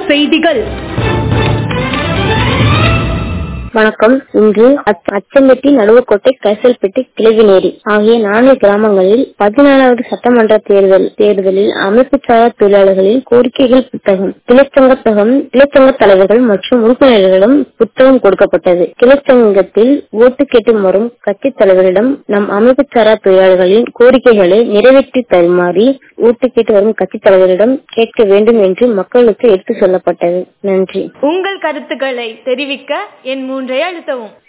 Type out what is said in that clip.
செய்திகள் வணக்கம் இன்று அச்ச- அச்சம்பட்டி நடுவக்கோட்டை கைசல்பட்டி கிழவிநேரி ஆகிய நான்கு கிராமங்களில் பதினாலாவது சட்டமன்ற தேர்தல் தேர்தலில் அமைப்புச்சாரா தொழிலாளர்களின் கோரிக்கைகள் புத்தகம் கிளைச்சங்க புத்தகம் கிளைச்சங்க தலைவர்கள் மற்றும் உறுப்பினர்களிடம் புத்தகம் கொடுக்கப்பட்டது கிளைச்சங்கத்தில் ஓட்டு கேட்டு வரும் கட்சி தலைவரிடம் நம் அமைப்புச்சாரா தொழிலாளர்களின் கோரிக்கைகளை நிறைவேற்றி தருமாறி ஓட்டு கேட்டு வரும் கட்சி தலைவரிடம் கேட்க வேண்டும் என்று மக்களுக்கு எடுத்து சொல்லப்பட்டது நன்றி உங்கள் கருத்துக்களை தெரிவிக்க என் மூன்றை அழுத்தவும்